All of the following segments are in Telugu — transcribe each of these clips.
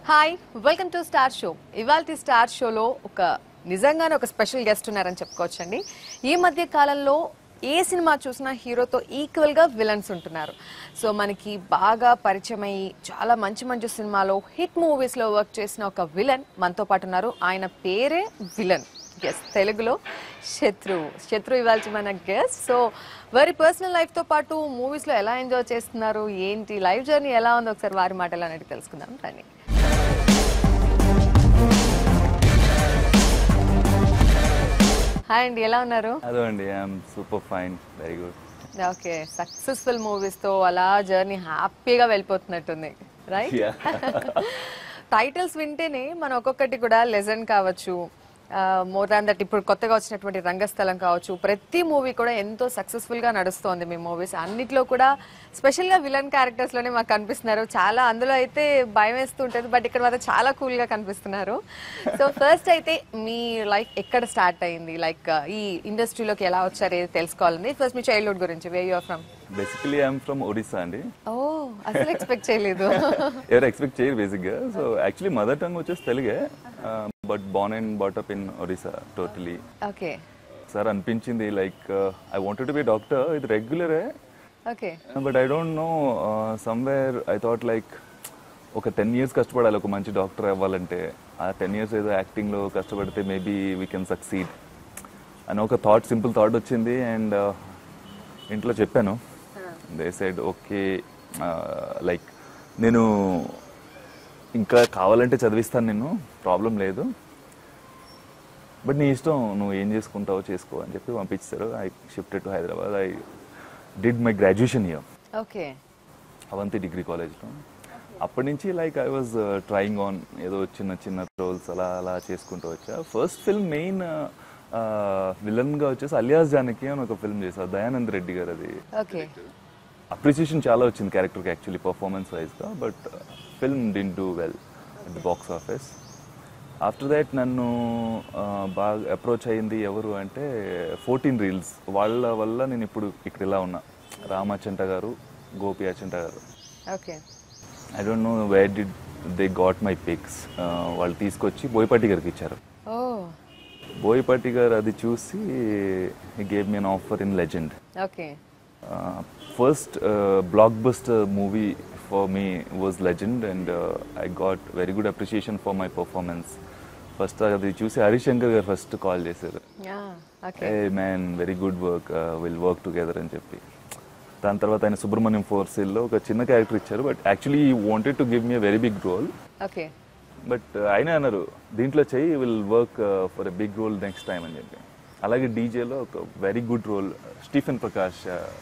Hi welcome to star show ఇవాళ స్టార్ షోలో ఒక నిజంగానే ఒక స్పెషల్ గెస్ట్ ఉన్నారని చెప్పుకోవచ్చండి ఈ మధ్య కాలంలో ఏ సినిమా చూసినా హీరోతో ఈక్వల్ గా విలన్స్ ఉంటున్నారు సో మనకి బాగా పరిచయం అయ్యి చాలా మంచి మంచి సినిమాలో హిట్ మూవీస్ లో వర్క్ చేసిన ఒక విలన్ మనతో పాటు ఉన్నారు ఆయన పేరే విలన్ ఎస్ తెలుగులో శత్రువు శత్రు ఇవ్వాల్సి మన గెస్ట్ సో వారి పర్సనల్ లైఫ్ తో పాటు మూవీస్ లో ఎలా ఎంజాయ్ చేస్తున్నారు ఏంటి లైఫ్ జర్నీ ఎలా ఉందో ఒకసారి వారి మాటలు అనేది తెలుసుకుందాం రండి హాయ్ అండి ఎలా ఉన్నారు హలో అండి I'm super fine very good okay successful movies తో అలా జర్నీ హ్యాపీగా వెళ్ళిపోతున్నట్టుంది రైట్ టైటిల్స్ వింటేనే మనం ఒక్కొక్కటి కూడా లెజెండ్ కావచ్చు మోర్ దాన్ దట్ ఇప్పుడు కొత్తగా వచ్చినటువంటి రంగస్థలం కావచ్చు ప్రతి మూవీ కూడా ఎంతో సక్సెస్ఫుల్ గా నడుస్తోంది మీ మూవీస్ అన్నిట్లో కూడా స్పెషల్ గా విలన్ క్యారెక్టర్స్ లోనే మాకు కనిపిస్తున్నారు చాలా అందులో అయితే భయం వేస్తూ ఉంటుంది బట్ ఇక్కడ మాత్రం చాలా కూల్ గా కనిపిస్తున్నారు సో ఫస్ట్ అయితే మీ లైఫ్ ఎక్కడ స్టార్ట్ అయింది లైక్ ఈ ఇండస్ట్రీలోకి ఎలా వచ్చారు ఏది తెలుసుకోవాలండి ఫస్ట్ మీ చైల్డ్హుడ్ గురించి where you're from basically I'm from Odisha అండి ఓ అసలు ఎక్స్పెక్ట్ చేయలేదు ఎవరు ఎక్స్పెక్ట్ చేయరు బేసిక్గా సో యాక్చువల్లీ మదర్ టంగ్ వచ్చేసి తెలుగే but born and brought up in Odisha totally okay sir అనిపించింది like I wanted to be doctor ఇది రెగ్యులరే okay but I don't know somewhere I thought like ఒక టెన్ ఇయర్స్ కష్టపడాలి ఒక మంచి డాక్టర్ అవ్వాలంటే ఆ టెన్ ఇయర్స్ ఏదో యాక్టింగ్లో కష్టపడితే మేబీ వీ కెన్ సక్సీడ్ అని ఒక థాట్ సింపుల్ థాట్ వచ్చింది అండ్ ఇంట్లో చెప్పాను దే సైడ్ ఓకే లైక్ నేను ఇంకా కావాలంటే చదివిస్తాను నేను ప్రాబ్లం లేదు బట్ నీ ఇష్టం నువ్వు ఏం చేసుకుంటావో చేసుకో అని చెప్పి పంపించారు I shifted to Hyderabad I did my graduation year okay Avanthi degree కాలేజ్లో అప్పటి నుంచి like I was trying on ఏదో చిన్న చిన్న రోల్స్ అలా అలా చేసుకుంటూ వచ్చా ఫస్ట్ ఫిల్మ్ మెయిన్ విలన్గా వచ్చేసి అలియాస్ జానకి అని ఒక ఫిల్మ్ చేశారు దయానంద్ రెడ్డి గారు అది ఓకే అప్రిసియేషన్ చాలా వచ్చింది క్యారెక్టర్కి యాక్చువల్లీ పర్ఫార్మెన్స్ వైజ్గా but film didn't do well at the box office after that నన్ను ఆ, బాగా అప్రోచ్ అయింది ఎవరు అంటే ఫోర్టీన్ రీల్స్ వాళ్ళ వల్ల నేను ఇప్పుడు ఇక్కడ ఇలా ఉన్నా రామచంట గారు Gopi Achanta garu okay I don't know where did they got my pics వాళ్ళు తీసుకొచ్చి బోయపాటి గారికి ఇచ్చారు ఓ బోయపాటి గారు అది చూసి gave me an offer in Legend okay first blockbuster movie for me was Legend and I got very good appreciation for my performance first అది చూసి హరిశంకర్ గారు ఫస్ట్ కాల్ చేశారు yeah okay hey man very good work will work together అని చెప్పి దాని తర్వాత ఆయన సుబ్రహ్మణ్యం ఫోర్సిల్లో ఒక చిన్న క్యారెక్టర్ ఇచ్చారు but actually wanted to give me very big role okay but ఆయన అన్నారు దీంట్లో చెయ్యి will work for a big role next time అని చెప్పి అలాగే డీజేలో ఒక very good role Stephen Prakash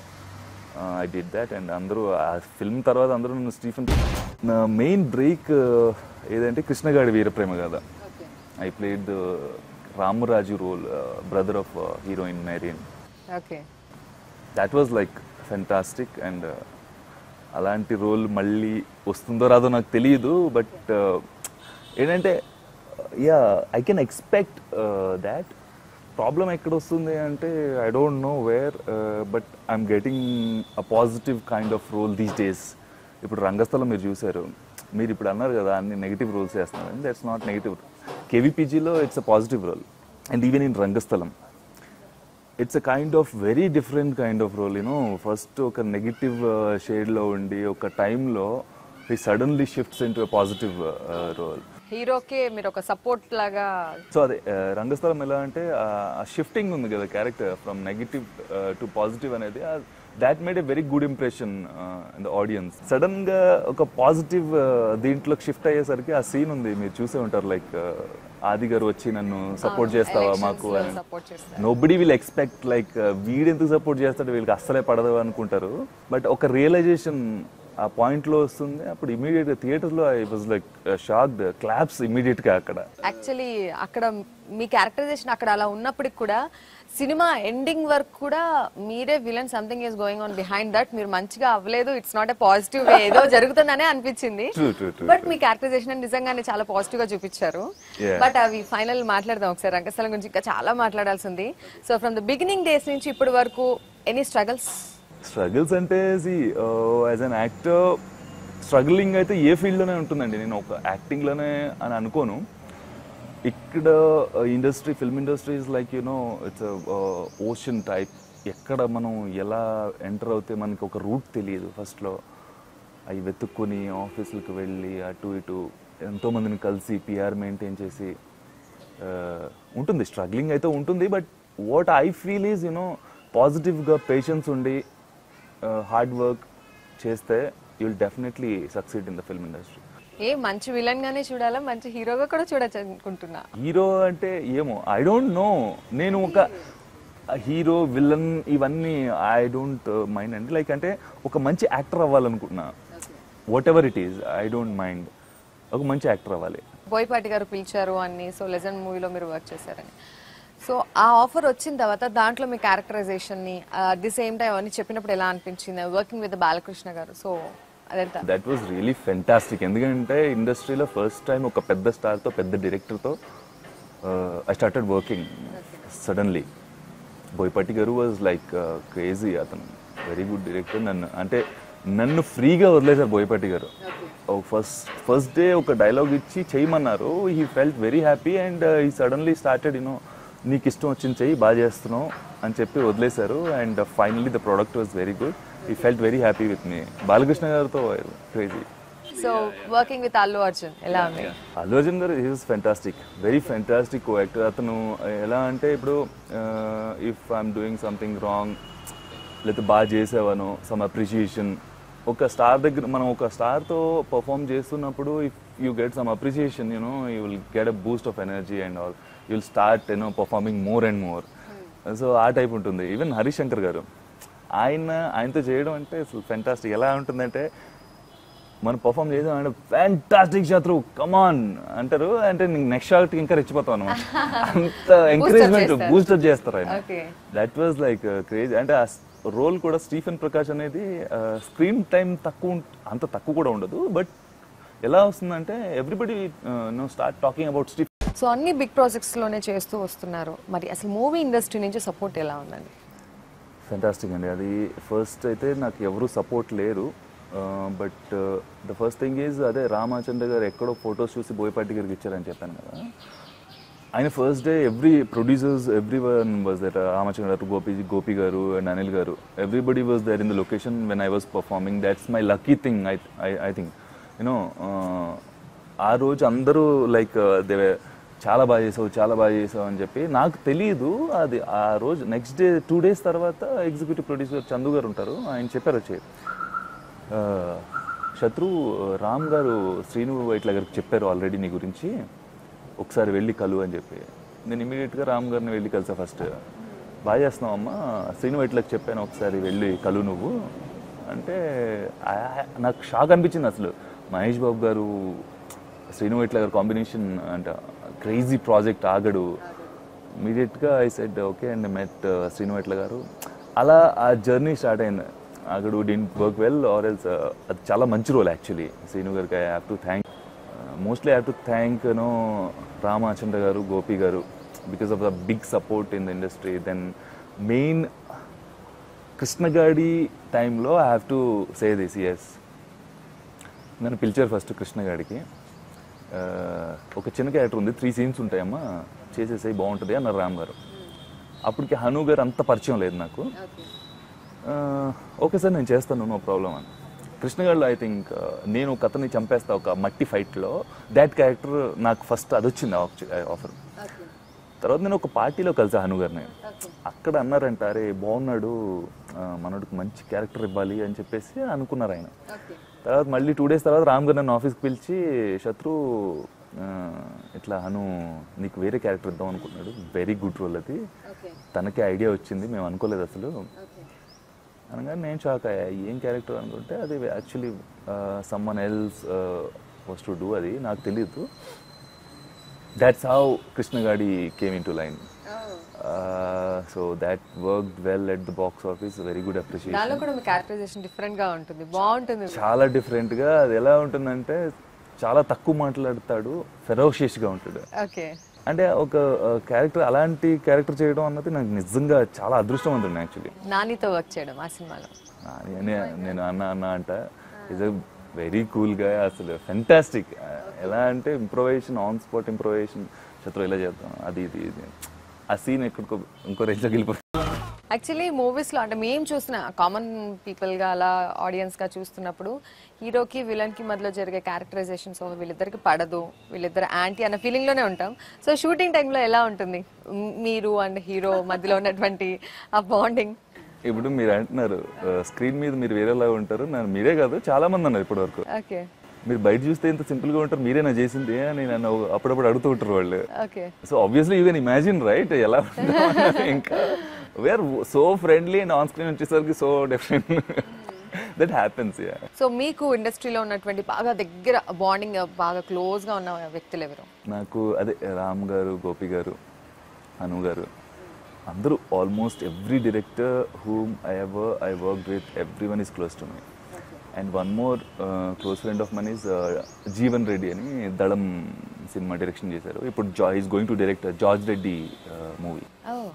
I did that and అందరూ ఆ ఫిల్మ్ తర్వాత అందరూ నన్ను స్టీఫెన్ నా మెయిన్ బ్రేక్ ఏదంటే కృష్ణగాడి వీరప్రేమ కదా okay I played Ramaraju role brother of heroine Mehreen okay that was like fantastic and అలాంటి రోల్ మళ్ళీ వస్తుందో రాదో నాకు తెలియదు బట్ ఏంటంటే yeah I can expect that problem ఎక్కడ వస్తుంది అంటే I don't know where but I'm getting a positive kind of role these days ఇప్పుడు రంగస్థలం మీరు చూశారు మీరు ఇప్పుడు అన్నారు కదా అన్ని నెగిటివ్ రోల్స్ చేస్తున్నారు దట్స్ నాట్ నెగిటివ్ కేవీపీజీలో it's a positive role and even in Rangasthalam it's a kind of very different kind of role you know first ఒక నెగిటివ్ షేడ్లో ఉండి ఒక టైంలో he suddenly shifts into positive role హీరోకే మీరు ఒక సపోర్ట్ లాగా సో అదే ఆ, రంగస్థలం ఎలా అంటే ఆ షిఫ్టింగ్ ఉంది కదా character from negative to positive అనేది that made a very good impression in the audience sudden గా ఒక పాజిటివ్ దీంట్లోకి షిఫ్ట్ అయ్యేసరికి ఆ సీన్ ఉంది మీరు చూసే ఉంటారు లైక్ ఆది గారు వచ్చి నన్ను సపోర్ట్ చేస్తావా మాకు అని సపోర్ట్ చేస్తారు నోబడి విల్ ఎక్స్పెక్ట్ లైక్ వీడెందుకు సపోర్ట్ చేస్తాడు వీళ్ళకి అస్సలే పడదు అనుకుంటారు బట్ ఒక రియలైజేషన్ ఆ పాయింట్ లో వస్తుంది అప్పుడు ఇమీడియట్ గా థియేటర్స్ లో I was like shocked claps immediate గా అక్కడ యాక్చువల్లీ అక్కడ మీ క్యారెక్టరైజేషన్ అక్కడ అలా ఉన్నప్పటికి కూడా సినిమా ఎండింగ్ వరకు కూడా మీరే villain something is going on behind that మీరు మంచిగా అవ్వలేదు it's not a positive way ఏదో జరుగుతుందనే అనిపించింది True, true, true, బట్ మీ క్యారెక్టరైజేషన్ నిజంగానే చాలా పాజిటివ్ గా చూపించారు Yeah. బట్ అవి ఫైనల్ మాట్లాడదాం ఒకసారి రంగస్థలం గురించి ఇంకా చాలా మాట్లాడాల్సి ఉంది so from the beginning days నుంచి ఇప్పటి వరకు ఎనీ స్ట్రగల్స్ స్ట్రగుల్స్ అంటే see as an actor struggling అయితే ఏ ఫీల్డ్లోనే ఉంటుందండి నేను ఒక యాక్టింగ్లోనే అని అనుకోను ఇక్కడ industry film industry is like you know it's ocean type ఎక్కడ మనం ఎలా ఎంటర్ అవుతే మనకి ఒక రూట్ తెలియదు ఫస్ట్లో అవి వెతుక్కొని ఆఫీసులకు వెళ్ళి అటు ఇటు ఎంతోమందిని కలిసి పిఆర్ మెయింటైన్ చేసి uh, ఉంటుంది స్ట్రగ్లింగ్ అయితే ఉంటుంది but what I feel is you know పాజిటివ్గా పేషెన్స్ ఉండి హార్డ్ వర్క్ చేస్తే you will definitely succeed in the film industry ఏ మంచి విలన్ గానే చూడాలా మంచి హీరోగా కూడా చూడొచ్చు అనుకుంటున్నా హీరో అంటే ఏమో ఐ డోంట్ నో నేను ఒక హీరో విలన్ ఇవన్నీ ఐ డోంట్ మైండ్ అండి లైక్ అంటే ఒక మంచి యాక్టర్ అవ్వాలనుకుంటున్నా whatever it is I don't mind ఒక మంచి యాక్టర్ అవ్వాలి బోయపాటి గారు పిలిచారు అని సో లెజెండ్ మూవీలో మీరు వర్క్ చేశారని సో ఆ ఆఫర్ వచ్చిన తర్వాత దాంట్లో మీ క్యారెక్టరైజేషన్ ని అట్ ది సేమ్ టైం అని చెప్పినప్పుడు ఎలా అనిపించింది వర్కింగ్ విత్ బాలకృష్ణ గారు సో అదంతా దట్ వాజ్ రియలీ ఫెంటాస్టిక్ ఎందుకంటే ఇండస్ట్రీలో ఫస్ట్ టైం ఒక పెద్ద స్టార్తో పెద్ద డైరెక్టర్తో I started working suddenly Boyapati garu was like crazy అతను వెరీ గుడ్ డైరెక్టర్ నన్ను అంటే నన్ను ఫ్రీగా వదిలేశారు Boyapati garu first first day ఒక డైలాగ్ ఇచ్చి చేయమన్నారు he felt very happy and he suddenly started you know నీకు ఇష్టం వచ్చింది చెయ్యి బాగా చేస్తున్నావు అని చెప్పి వదిలేశారు and finally the product was very good he felt very happy with me Balakrishna గారితో crazy so working with Allu Arjun ఎలా ఉంది Allu Arjun garu is fantastic very fantastic co actor అతను ఎలా అంటే ఇప్పుడు if I'm doing something wrong లేకపోతే బాగా చేసేవాను సమ్ అప్రిషియేషన్ ఒక స్టార్ దగ్గర మనం ఒక స్టార్తో పర్ఫామ్ చేస్తున్నప్పుడు if you get some appreciation you know you will get a boost of energy and all you will start you know performing more and more so ఆ టైప్ ఉంటుంది ఈవెన్ హరిశంకర్ గారు ఆయన ఆయనతో చేయడం అంటే అసలు ఫెంటాస్టిక్ ఎలా ఉంటుందంటే మనం పర్ఫామ్ చేసాం అంటే ఫ్యాంటాస్టిక్ శత్రు కమాన్ అంటారు అంటే నీకు నెక్స్ట్ షాట్ ఇంకా రెచ్చిపోతాం అనమాట అంత ఎంకరేజ్మెంట్ చేస్తారు. బూస్టర్ చేస్తారు ఆయన Okay. That was like craze అంటే ఆ రోల్ కూడా స్టీఫెన్ ప్రకాష్ అనేది స్క్రీన్ టైం తక్కువ ఉం- అంత తక్కువ కూడా ఉండదు బట్ ఎలా వస్తుందంటే everybody no start talking about Steph so అన్ని బిగ్ ప్రాజెక్ట్స్ లోనే చేస్తూ వస్తున్నారు మరి అసలు మూవీ ఇండస్ట్రీ నుంచి సపోర్ట్ ఎలా ఉందండి ఫెంటాస్టిక్ అండి అది ఫస్ట్ అయితే నాకు ఎవరు సపోర్ట్ లేరు but the first thing is అదే రామాచంద్ర గారు ఎక్కడో ఫొటోస్ చూసి బోయపాటి గారికి ఇచ్చారని చెప్పాను కదా ఆయన first day every producers every one was there Ramachandra garu Gopi Gopi garu and Anil garu everybody was there in the location when I was performing that's my lucky thing I I think you know ఆ రోజు అందరూ లైక్ దే చాలా బాగా చేసావు చాలా బాగా చేసావు అని చెప్పి నాకు తెలియదు అది ఆ రోజు నెక్స్ట్ డే టూ డేస్ తర్వాత ఎగ్జిక్యూటివ్ ప్రొడ్యూసర్ చందు గారు ఉంటారు ఆయన చెప్పారు వచ్చి ఆ, శత్రు రామ్ గారు శ్రీను ఇట్లా గారికి చెప్పారు ఆల్రెడీ నీ గురించి ఒకసారి వెళ్ళి కలు అని చెప్పి నేను ఇమీడియట్గా రామ్ గారిని వెళ్ళి కలిసా ఫస్ట్ బాగా చేస్తున్నావు అమ్మా శ్రీను ఇట్లకి చెప్పాను ఒకసారి వెళ్ళి కలు నువ్వు అంటే ఆ- నాకు షాక్ అనిపించింది అసలు మహేష్ బాబు గారు శ్రీను ఇట్లా గారు కాంబినేషన్ అంటే క్రేజీ ప్రాజెక్ట్ ఆగడు ఇమీడియట్గా I said okay and met Srinu Vaitla garu అలా ఆ జర్నీ స్టార్ట్ అయింది అక్కడ didn't work well or else అది చాలా మంచి రోల్ యాక్చువల్లీ శ్రీను గారికి I have to thank mostly have to thank no Ramachandra garu Gopi garu because of the big support in the industry then main Krishnagadi టైంలో I have to say this is నన్ను పిలిచారు ఫస్ట్ కృష్ణగాడికి ఆ, ఒక చిన్న క్యారెక్టర్ ఉంది త్రీ సీన్స్ ఉంటాయమ్మా చేసేసాయి బాగుంటుంది అన్నారు రామ్ గారు అప్పటికి హను గారు అంత పరిచయం లేదు నాకు ఆ, ఓకే సార్ నేను చేస్తాను నో ప్రాబ్లం అని కృష్ణగాడిలో ఐ థింక్ నేను ఒక అతన్ని చంపేస్తా ఒక మట్టి ఫైట్లో దాట్ క్యారెక్టర్ నాకు ఫస్ట్ అది వచ్చింది ఆఫర్ తర్వాత నేను ఒక పార్టీలో కలిసా హను గారిని అక్కడ అన్నారంట అరే బాగున్నాడు ఆ, మనోడికి మంచి క్యారెక్టర్ ఇవ్వాలి అని చెప్పేసి అనుకున్నారు ఆయన తర్వాత మళ్ళీ టూ డేస్ తర్వాత రామ్ గారు నన్ను ఆఫీస్కి పిలిచి శత్రు ఆ, ఇట్లా హను నీకు వేరే క్యారెక్టర్ ఇద్దాం అనుకున్నాడు వెరీ గుడ్ రోల్ అది తనకే ఐడియా వచ్చింది మేము అనుకోలేదు అసలు అనగానే నేను షాక్ అయ్యా ఏం క్యారెక్టర్ అనుకుంటే అది actually someone else was to do అది నాకు తెలియదు that's how Krishnagadi came into line so that work well at the box office very good appreciation దానిలో కూడా మీ క్యారెక్టరైజేషన్ డిఫరెంట్ గా ఉంటుంది బాగుంటుంది చాలా డిఫరెంట్గా అది ఎలా ఉంటుందంటే చాలా తక్కువ మాట్లాడతాడు ఫెరోషియస్గా ఉంటాడు ఓకే అంటే ఒక క్యారెక్టర్ అలాంటి క్యారెక్టర్ చేయడం అన్నది నాకు నిజంగా చాలా అదృష్టవంతుంది యాక్చువల్లీ నానితో వర్క్ చేయడం ఆ సినిమాలో నేను అన్న అన్న అంట ఇస్ వెరీ కూల్గా అసలు ఫెంటాస్టిక్ ఎలా అంటే ఇంప్రొవైజేషన్ ఆన్ స్పాట్ ఇంప్రొవైజేషన్ శత్రు ఇలా చేద్దాం అది ఇది ఇది ఆ సీన్ ఎక్కడికో ఇంకో రేంజ్లోకి వెళ్ళిపోతుంది యాక్చువల్లీ మూవీస్లో అంటే మేము చూసిన కామన్ పీపుల్గా అలా ఆడియన్స్గా చూస్తున్నప్పుడు హీరోకి విలన్కి మధ్యలో జరిగే క్యారెక్టరైజేషన్స్ వీళ్ళిద్దరికి పడదు వీళ్ళిద్దరు యాంటీ అన్న ఫీలింగ్లోనే ఉంటాం సో షూటింగ్ టైంలో ఎలా ఉంటుంది మ్, మీరు అండ్ హీరో మధ్యలో ఉన్నటువంటి ఆ బాండింగ్ ఇప్పుడు మీరు అంటున్నారు స్క్రీన్ మీద మీరు వేరేలా ఉంటారు నన్ను మీరే కాదు చాలా మంది అన్నారు ఇప్పటి వరకు ఓకే మీరు బయట చూస్తే ఇంత సింపుల్ గా ఉంటారు మీరేనా చేసింది అని నన్ను అప్పుడప్పుడు అడుగుతూ ఉంటారు వాళ్ళు okay so obviously you can imagine right ఎలా ఉంటాం ఇంకా we're so friendly and on screen వచ్చేసరికి so different that happens yeah so మీకు ఇండస్ట్రీలో ఉన్నటువంటి బాగా దగ్గర బాండింగ్ బాగా క్లోజ్గా ఉన్న వ్యక్తులు ఎవరు నాకు అదే రామ్ గారు గోపి గారు అను గారు అందరూ almost every director whom I ever I work with every one is close to my and one more close friend of mine is Jeevan Reddy అని దళం సినిమా డైరెక్షన్ చేశారు ఇప్పుడు జా is going to direct George Reddy movie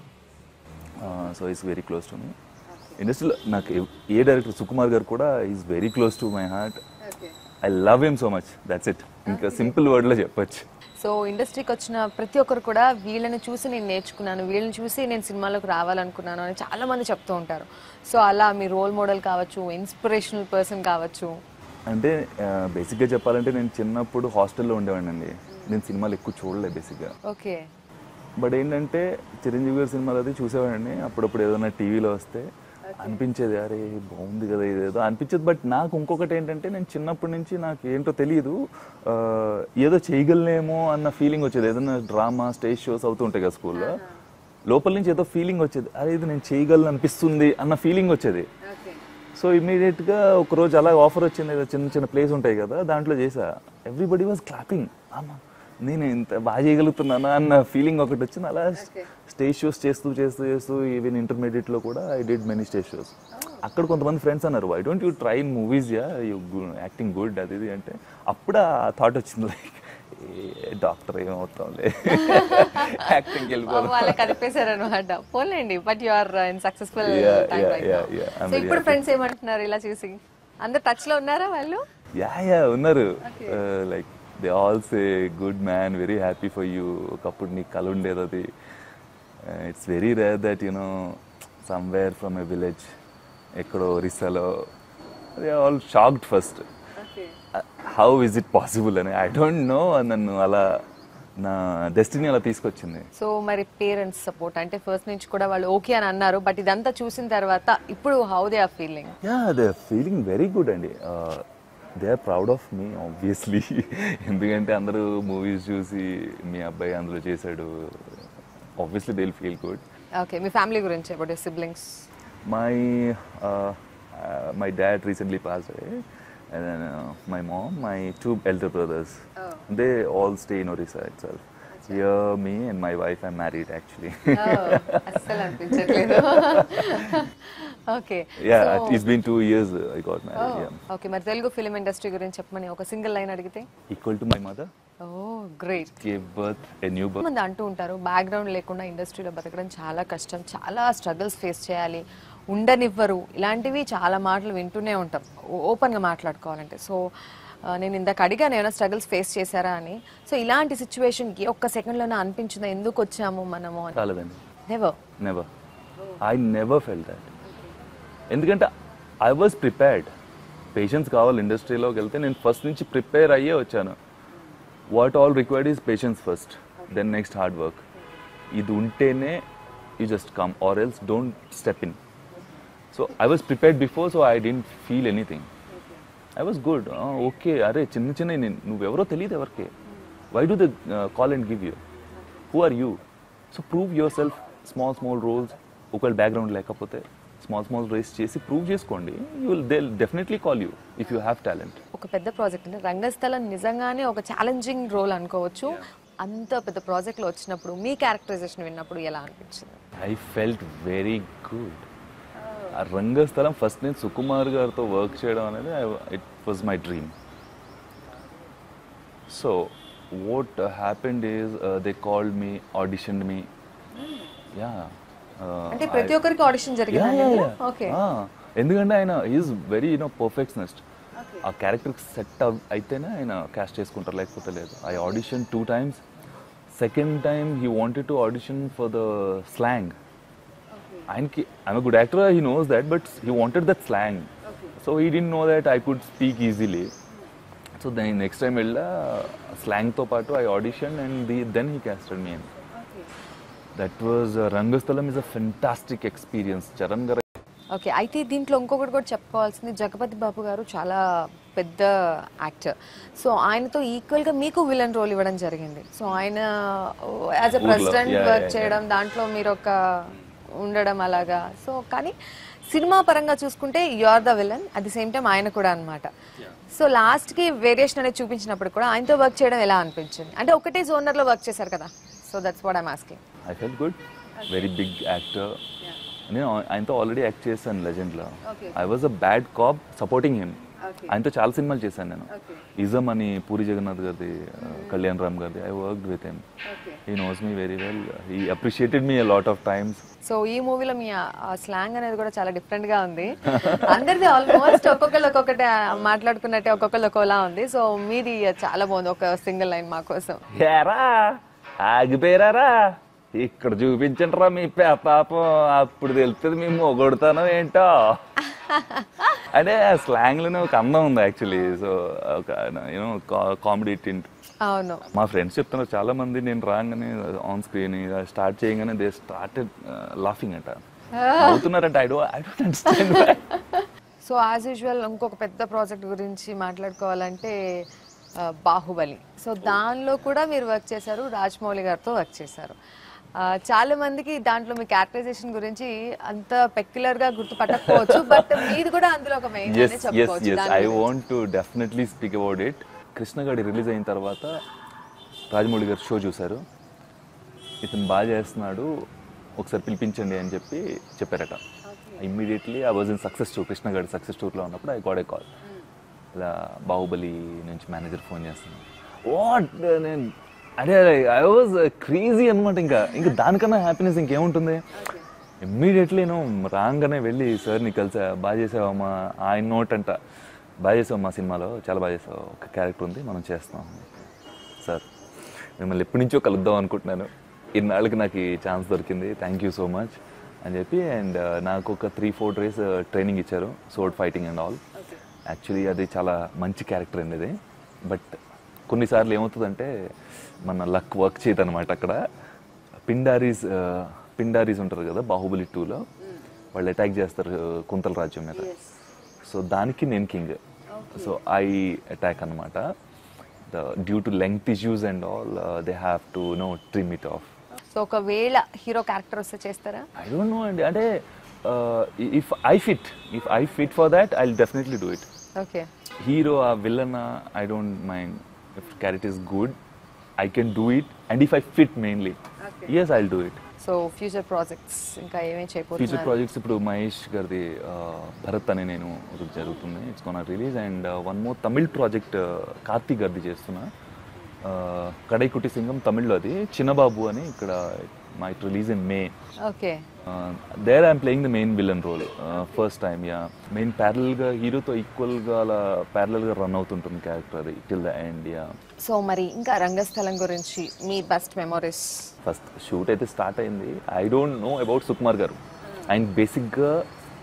so is very close to me ఇండస్ట్రీలో నాకు ఎవ్- ఏ డైరెక్టర్ సుకుమార్ గారు కూడా is very close to my heart I love him so much that's it ఇంకా సింపుల్ వర్డ్లో చెప్పొచ్చు సో ఇండస్ట్రీకి వచ్చిన ప్రతి ఒక్కరు కూడా వీళ్ళని చూసి నేను నేర్చుకున్నాను వీళ్ళని చూసి నేను సినిమాలోకి రావాలనుకున్నాను అని చాలా మంది చెప్తూ ఉంటారు సో అలా మీ రోల్ మోడల్ కావచ్చు ఇన్స్పిరేషనల్ పర్సన్ కావచ్చు అంటే బేసిక్గా చెప్పాలంటే నేను చిన్నప్పుడు హాస్టల్లో ఉండేవాడిని అండి నేను సినిమాలు ఎక్కువ చూడలేదు బేసిక్గా ఓకే బట్ ఏంటంటే చిరంజీవి గారి సినిమాలు అది చూసేవాడిని అప్పుడప్పుడు ఏదైనా టీవీలో వస్తే అనిపించేది అరే బాగుంది కదా ఇదేదో అనిపించేది బట్ నాకు ఇంకొకటి ఏంటంటే నేను చిన్నప్పటి నుంచి నాకు ఏంటో తెలియదు ఆ, ఏదో చేయగలనేమో అన్న ఫీలింగ్ వచ్చేది ఏదైనా డ్రామా స్టేజ్ షోస్ అవుతూ ఉంటాయి కదా స్కూల్లో లోపల నుంచి ఏదో ఫీలింగ్ వచ్చేది అరే ఇది నేను చేయగలను అనిపిస్తుంది అన్న ఫీలింగ్ వచ్చేది సో ఇమీడియట్గా ఒక రోజు అలా ఆఫర్ వచ్చింది ఏదో చిన్న చిన్న ప్లేస్ ఉంటాయి కదా దాంట్లో చేసా ఎవ్రీబడి వాజ్ క్లాపింగ్ అమ్మా నేను ఇంత బాగా చేయగలుగుతున్నానా అన్న ఫీలింగ్ ఒకటి వచ్చింది అలా స్టేజ్ షోస్ చేస్తూ చేస్తూ చేస్తూ ఈవెన్ ఇంటర్మీడియట్లో కూడా I did many stage shows అక్కడ కొంతమంది ఫ్రెండ్స్ అన్నారు why don't you try in movies yeah you acting good అది ఇది అంటే అప్పుడు ఆ థాట్ వచ్చింది లైక్ డాక్టర్ ఏమవుతాంలే యాక్టింగ్కి వెళ్ళిపోదాం వాళ్ళకి కనిపేశారు అనమాట పోలేండి but you are in successful Yeah, time yeah, right yeah, yeah. I'm so very ఇప్పుడు happy. ఫ్రెండ్స్ ఏమంటున్నారు ఇలా చూసి అందరు టచ్ లో ఉన్నారా వాళ్ళు యా యా ఉన్నారు like they all say good man very happy for you ఒకప్పుడు నీ కళ ఉండేది అది it's very rare that you know somewhere from a village ఎక్కడో ఒరిస్సాలో they all shocked first how is it possible అని ఐ డోంట్ నో నన్ను అలా నా డెస్టినీ అలా తీసుకొచ్చింది సో మరి పేరెంట్స్ సపోర్ట్ అంటే ఫస్ట్ నుంచి కూడా వాళ్ళు ఓకే అని అన్నారు బట్ ఇదంతా చూసిన తర్వాత ఇప్పుడు how they are feeling yeah they feeling very good అండి they are proud of me obviously ఎందుకంటే అందరూ మూవీస్ చూసి మీ అబ్బాయి అందులో చేశాడు obviously they feel good okay మీ ఫ్యామిలీ గురించి about siblings my my dad recently pass away and then uh, my mom my two elder brothers they all stay in orissa itself here me and my wife are married actually అస్సలు అనిపించట్లేదు okay yeah it's been two years uh, i got married yeah okay మరి తెలుగు ఫిలిం ఇండస్ట్రీ గురించి చెప్పమని ఒక సింగిల్ లైన్ అడిగితే equal to my mother ఓ great gave birth a new birth మంది అంటూ ఉంటారు బ్యాక్గ్రౌండ్ లేకుండా ఇండస్ట్రీలో బతకడం చాలా కష్టం చాలా స్ట్రగుల్స్ ఫేస్ చేయాలి ఉండనివ్వరు ఇలాంటివి చాలా మాటలు వింటూనే ఉంటాం ఓపెన్గా మాట్లాడుకోవాలంటే సో నేను ఇందాక అడిగాను ఏమైనా స్ట్రగుల్స్ ఫేస్ చేశారా అని సో ఇలాంటి సిచ్యువేషన్కి ఒక్క సెకండ్లోనే అనిపించిందా ఎందుకు వచ్చాము మనము అని కాలేదండి never never I never fell that ఎందుకంటే ఐ వాజ్ ప్రిపేర్డ్ పేషెన్స్ కావాలి ఇండస్ట్రీలోకి వెళ్తే నేను ఫస్ట్ నుంచి ప్రిపేర్ అయ్యే వచ్చాను what all required is patience first then next hard work ఇది ఉంటేనే you just come or else don't step in so I was prepared before so I didn't feel anything I was good okay అరే చిన్న చిన్న నేను నువ్వెవరో తెలియదు ఎవరికి why do the call and give you who are you so prove yourself small small roles ఒకవేళ బ్యాక్గ్రౌండ్ లేకపోతే స్మాల్ స్మాల్ రేస్ చేసి ప్రూవ్ చేసుకోండి you will they definitely call you if you have talent ఒక పెద్ద ప్రాజెక్ట్ అంటే రంగస్థలం నిజంగానే ఒక ఛాలెంజింగ్ రోల్ అనుకోవచ్చు అంత పెద్ద ప్రాజెక్ట్లో వచ్చినప్పుడు మీ క్యారెక్టరైజేషన్ విన్నప్పుడు ఎలా అనిపించింది ఐ ఫెల్ట్ వెరీ గుడ్ ఆ రంగస్థలం ఫస్ట్ నేను సుకుమార్ గారితో వర్క్ చేయడం అనేది it was my dream so what happened is they called me audition me yeah అంటే ప్రతి ఒక్కరికి ఆడిషన్ జరిగింది ఓకే ఎందుకంటే ఆయన ఈజ్ వెరీ యూనో పర్ఫెక్షనిస్ట్ ఆ క్యారెక్టర్కి సెట్ అయితేనే ఆయన క్యాస్ట్ చేసుకుంటారు లేకపోతే లేదు I audition two times second time he wanted to audition for the slang ఆయనకి I'm good actor he knows that but he wanted that slang so he didn't know that I could speak easily so then next time వెళ్ళా స్లాంగ్తో పాటు I audition and the then he casted me that was Rangasthalam is a fantastic experience Charan గారు ఓకే అయితే దీంట్లో ఇంకొకటి కూడా చెప్పుకోవాల్సింది జగపతి బాబు గారు చాలా పెద్ద యాక్టర్ సో ఆయనతో ఈక్వల్ గా మీకు విలన్ రోల్ ఇవ్వడం జరిగింది సో ఆయన యాజ్ ఎ ఊర్లో, ప్రెసిడెంట్ yeah, వర్క్ yeah, చేయడం దాంట్లో మీరు ఒక ఉండడం అలాగా సో కానీ సినిమా పరంగా చూసుకుంటే you are the villain at the same time ఆయన కూడా అన్నమాట సో లాస్ట్ కి వేరియేషన్ అనేది చూపించినప్పుడు కూడా ఆయనతో వర్క్ చేయడం ఎలా అనిపించింది అంటే ఒకటే జోనర్ లో వర్క్ చేశారు కదా so that's what I'm asking I fell good very big actor నేను ఆయనతో ఆల్రెడీ యాక్ట్ చేశాను లెజెండ్లో I was a bad cop supporting him ఆయనతో చాలా సినిమాలు చేశాను నేను ఇజమ్ అని పూరి జగన్నాథ్ గారిది కళ్యాణ్ రామ్ గారిది I work with him he knows me very well he appreciated me lot of times so ఈ మూవీలో మీ స్లాంగ్ అనేది కూడా చాలా డిఫరెంట్ గా ఉంది అందరిది ఆల్మోస్ట్ ఒక్కొక్కరు ఒక్కొక్కటి ఆ, మాట్లాడుకున్నట్టే ఒక్కొక్కరు ఒక్కోలా ఉంది సో మీది చాలా బాగుంది ఒక సింగిల్ లైన్ మా కోసం ఏరా ఆగిపోయారా ఇక్కడ చూపించండిరా మీ పే- పాపం అప్పుడు తెలుస్తుంది మేము మొగొడతాను ఏంటో అంటే ఆ స్లాంగ్లోనే ఒక అందం ఉంది యాక్చువల్లీ సో ఒక యూనో కామెడీ టింట్ అవును మా ఫ్రెండ్స్ చెప్తున్నారు చాలా మంది నేను రాగానే ఆన్ స్క్రీన్ స్టార్ట్ చేయగానే దే స్టార్టెడ్ లాఫింగ్ అంట అవుతున్నారంట I do I don't understand so as usual ఇంకొక పెద్ద ప్రాజెక్ట్ గురించి మాట్లాడుకోవాలంటే ఆ, బాహుబలి సో దానిలో కూడా మీరు వర్క్ చేశారు రాజమౌళి గారితో వర్క్ చేశారు ఆ, చాలా మందికి దాంట్లో మీ క్యారెక్టరైజేషన్ గురించి అంత పెక్యులర్ గా గుర్తుపట్టకపోవచ్చు బట్ మీది కూడా అందులో ఒక మెయిన్ ఎస్ ఎస్ చెప్పుకోవచ్చు ఎస్ దాని ఐ గురించి. Want to definitely speak about it Krishnagaadi release అయిన తర్వాత రాజమౌళి గారు షో చూశారు ఇతను బాగా చేస్తున్నాడు ఒకసారి పిలిపించండి అని చెప్పి చెప్పారట immediately I was in success tour Krishnagaadi success టూర్లో ఉన్నప్పుడు ఐ గాడ్ ఏ కాల్ ఇలా బాహుబలి నుంచి మేనేజర్ ఫోన్ చేస్తున్నాను వాట్ నేను అదే ఐ వాజ్ క్రేజీ అనమాట ఇంకా ఇంకా దానికన్నా హ్యాపీనెస్ ఇంకేముంటుంది ఇమ్మీడియట్లీ నేను రాగానే వెళ్ళి సార్ని కలిసా బాగా చేసావమ్మా ఆయన నోట్ అంట బాగా చేసావు మా సినిమాలో చాలా బాగా చేసావు ఒక క్యారెక్టర్ ఉంది మనం చేస్తాం సార్ మిమ్మల్ని ఎప్పటి నుంచో కలుద్దాం అనుకుంటున్నాను ఇన్నాళ్ళకి నాకు ఈ ఛాన్స్ దొరికింది థ్యాంక్ యూ సో మచ్ అని చెప్పి అండ్ నాకు ఒక త్రీ ఫోర్ డేస్ ట్రైనింగ్ ఇచ్చారు sword fighting and all actually అది చాలా మంచి క్యారెక్టర్ అండి అది బట్ కొన్నిసార్లు ఏమవుతుందంటే మన లక్ వర్క్ చేయదు అనమాట అక్కడ పిండారీస్ ఆ, పిండారీస్ ఉంటారు కదా బాహుబలి టూలో వాళ్ళు అటాక్ చేస్తారు కుంతల రాజ్యం మీద సో దానికి నేను కింగ్ సో ఐ అటాక్ అనమాట due to length issues and all they have to no trim it off so ఒకవేళ హీరో క్యారెక్టర్ వస్తే చేస్తారా ఐ డోంట్ నో అండి అంటే if I fit if I fit for that I definitely do it okay hero ఆ villain I don't mind if character is good I can do it and if I fit mainly yes I do it so future projects ఇంకా ఏమేమి ఫ్యూచర్ చేయబోతున్నారు ప్రాజెక్ట్స్ ఇప్పుడు మహేష్ గారిది ఆ, భరత్ అని నేను ఒకటి జరుగుతుంది it's gonna release and one more Tamil project Karthik గారిది చేస్తున్నా ఆ, కడైకుటి సింగం తమిళ్లో అది చిన్నబాబు అని ఇక్కడ my release in May okay there I'm playing the main villain role first time yeah main ప్యారల్గా హీరోతో ఈక్వల్గా అలా ప్యారల్గా రన్ అవుతుంటుంది క్యారెక్టర్ అది till the end yeah so మరి ఇంకా రంగస్థలం గురించి మీ బెస్ట్ మెమోరీస్ ఫస్ట్ షూట్ అయితే స్టార్ట్ అయింది I don't know about Sukumar గారు ఆయన బేసిక్గా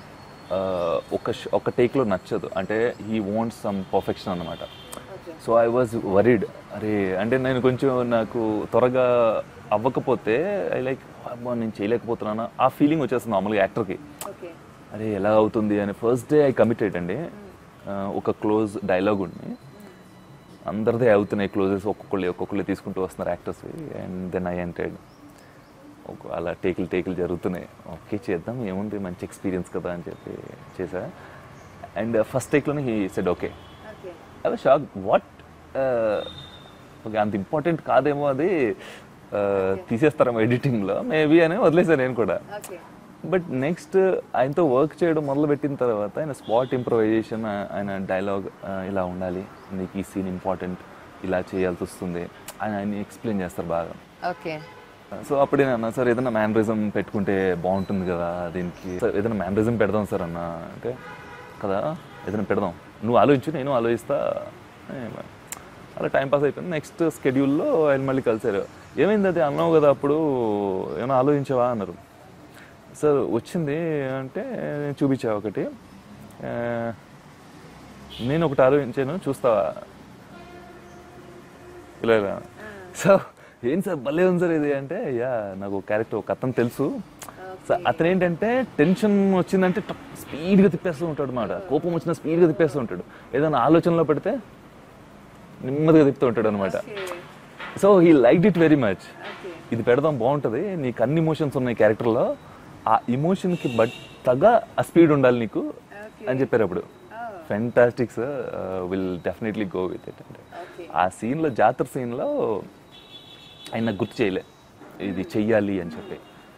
ఒక ష- ఒక టేక్లో నచ్చదు అంటే హీ వాంట్స్ సమ్ పర్ఫెక్షన్ అనమాట సో ఐ వాజ్ వరీడ్ అరే అంటే నేను కొంచెం నాకు త్వరగా అవ్వకపోతే ఐ లైక్ అబ్బా నేను చేయలేకపోతున్నాను ఆ ఫీలింగ్ వచ్చేస్తుంది మామూలుగా యాక్టర్కి అరే ఎలా అవుతుంది అని ఫస్ట్ డే ఐ కమిటెడ్ అండి ఆ, ఒక క్లోజ్ డైలాగ్ ఉంది అందరిదే అవుతున్నాయి క్లోజెస్ ఒక్కొక్కళ్ళు ఒక్కొక్కళ్ళు తీసుకుంటూ వస్తున్నారు actors and then I entered ఒక అలా టేకులు టేకులు జరుగుతున్నాయి ఓకే చేద్దాం ఏముంది మంచి ఎక్స్పీరియన్స్ కదా అని చెప్పి చేశా అండ్ ఫస్ట్ టేక్లోనే he said okay I was shock what okay అంత ఇంపార్టెంట్ కాదేమో అది uh, తీసేస్తారేమో ఎడిటింగ్లో మేబీ అని వదిలేసాను నేను కూడా బట్ నెక్స్ట్ ఆయనతో వర్క్ చేయడం మొదలుపెట్టిన తర్వాత ఆయన స్పాట్ ఇంప్రవైజేషన్ ఆయన డైలాగ్ ఇలా ఉండాలి నీకు ఈ సీన్ ఇంపార్టెంట్ ఇలా చేయాల్సి వస్తుంది ఆయన ఆయన ఎక్స్ప్లెయిన్ చేస్తారు బాగా ఓకే సో అప్పుడే అన్న సార్ ఏదైనా మ్యానరిజం పెట్టుకుంటే బాగుంటుంది కదా దీనికి సార్ ఏదైనా మ్యానరిజం పెడదాం సార్ అన్న అంటే కదా ఏదైనా పెడదాం నువ్వు ఆలోచించు నేను ఆలోచిస్తా ఏ, అలా టైం పాస్ అయిపోయింది నెక్స్ట్ స్కెడ్యూల్లో ఆయన మళ్ళీ కలిసారు ఏమైంది అది అన్నావు కదా అప్పుడు ఏమైనా ఆలోచించావా అన్నారు సార్ వచ్చింది అంటే నేను చూపించా ఒకటి ఆ, నేను ఒకటి ఆలోచించాను చూస్తావా ఇలా ఇలా. సో ఏం సార్ భలే ఉంది సార్ ఇది అంటే యా నాకు క్యారెక్టర్ ఒక అతను తెలుసు సో అతను ఏంటంటే టెన్షన్ వచ్చిందంటే స్పీడ్గా తిప్పేస్తూ ఉంటాడు అనమాట కోపం వచ్చినా స్పీడ్గా తిప్పేస్తూ ఉంటాడు ఏదైనా ఆలోచనలో పెడితే నెమ్మదిగా తిప్పుతూ ఉంటాడు అనమాట so he like it very much ఇది పెడదాం బాగుంటుంది నీకు అన్ని ఇమోషన్స్ ఉన్నాయి క్యారెక్టర్లో ఆ ఇమోషన్కి బట్ తగ్గ ఆ స్పీడ్ ఉండాలి నీకు అని చెప్పారు అప్పుడు fantastic sir will definitely go with it అంటే ఆ సీన్లో జాతర సీన్లో ఆయన నాకు గుర్తు చేయలే ఇది చెయ్యాలి అని చెప్పి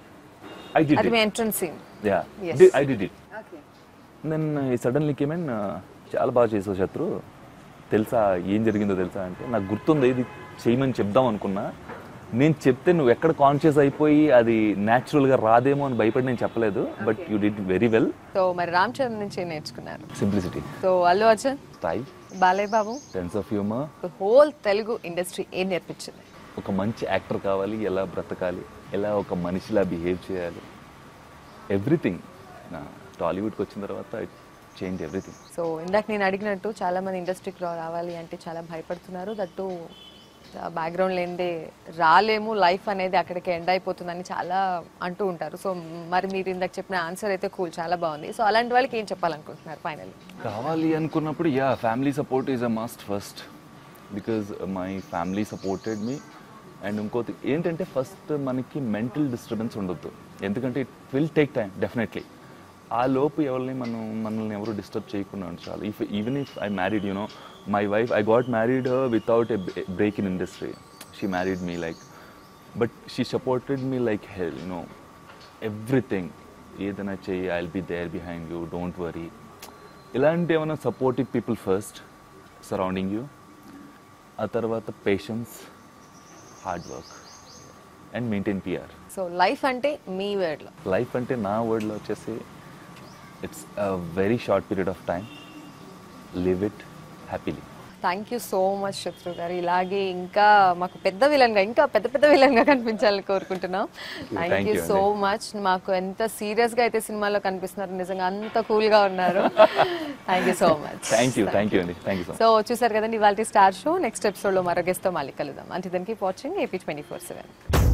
ఐ అది did my entrance scene yeah Yes. I did it then suddenly came in చాలా బాగా చేసావు శత్రు తెలుసా ఏం జరిగిందో తెలుసా అంటే నాకు గుర్తుంది ఇది చేయమని చెప్దాం అనుకున్నా నేను చెప్తే నువ్వు ఎక్కడ కాన్షియస్ అయిపోయి అది న్యాచురల్గా రాదేమో అని భయపడి నేను చెప్పలేదు but you did very well so మరి రామ్ చరణ్ నుంచి ఏం నేర్చుకున్నారు simplicity so Allu Arjun style Balayya Babu sense of humour whole Telugu industry ఏం నేర్పించింది ఒక మంచి యాక్టర్ కావాలి ఎలా బ్రతకాలి ఎలా ఒక మనిషిలా బిహేవ్ చేయాలి ఎవ్రీథింగ్ నా టాలీవుడ్కి వచ్చిన తర్వాత చేంజ్ ఎవ్రీథింగ్ సో ఇందాక నేను అడిగినట్టు చాలా మంది ఇండస్ట్రీకి రావాలి అంటే చాలా భయపడుతున్నారు దట్టు బ్యాక్గ్రౌండ్ లేనిదే రాలేము లైఫ్ అనేది అక్కడికి ఎండ్ అయిపోతుందని చాలా అంటూ ఉంటారు సో మరి మీరు ఇందాక చెప్పిన ఆన్సర్ అయితే కూల్ చాలా బాగుంది సో అలాంటి వాళ్ళకి ఏం చెప్పాలనుకుంటున్నారు ఫైనల్ కావాలి అనుకున్నప్పుడు yeah family support is a must first because my family supported me and ఇంకోటి ఏంటంటే ఫస్ట్ మనకి మెంటల్ డిస్టర్బెన్స్ ఉండొద్దు ఎందుకంటే it will take time definitely ఆ లోపు ఎవరిని మనం మనల్ని ఎవరు డిస్టర్బ్ చేయకుండా ఉంచాలి if even if I married you know my wife I got married without a break in industry she married me like but she supported me like hell you know everything ఏదైనా చెయ్యి I be there behind you don't worry ఇలాంటి ఏమైనా supportive people first surrounding you ఆ తర్వాత patience hard work and maintain PR so life అంటే మీ వేర్డ్లో లైఫ్ అంటే నా వర్డ్లో వచ్చేసి it's a very short period of time live it happily thank you so much Shatru గారు ఇలాగే ఇంకా మాకు పెద్ద విలన్గా ఇంకా పెద్ద పెద్ద విలన్గా కనిపించాలని కోరుకుంటున్నాం thank Thank you you so much మాకు ఎంత సీరియస్గా అయితే సినిమాలో కనిపిస్తున్నారు నిజంగా అంత కూల్గా ఉన్నారు thank you so much thank you thank you అండి థ్యాంక్ యూ సో సో చూసారు కదండి ఇవాళ స్టార్ షో నెక్స్ట్ ఎపిసోడ్లో మరో గెస్ట్తో మళ్ళీ కలుద్దాం అంటే దానికి watching AP twenty four seven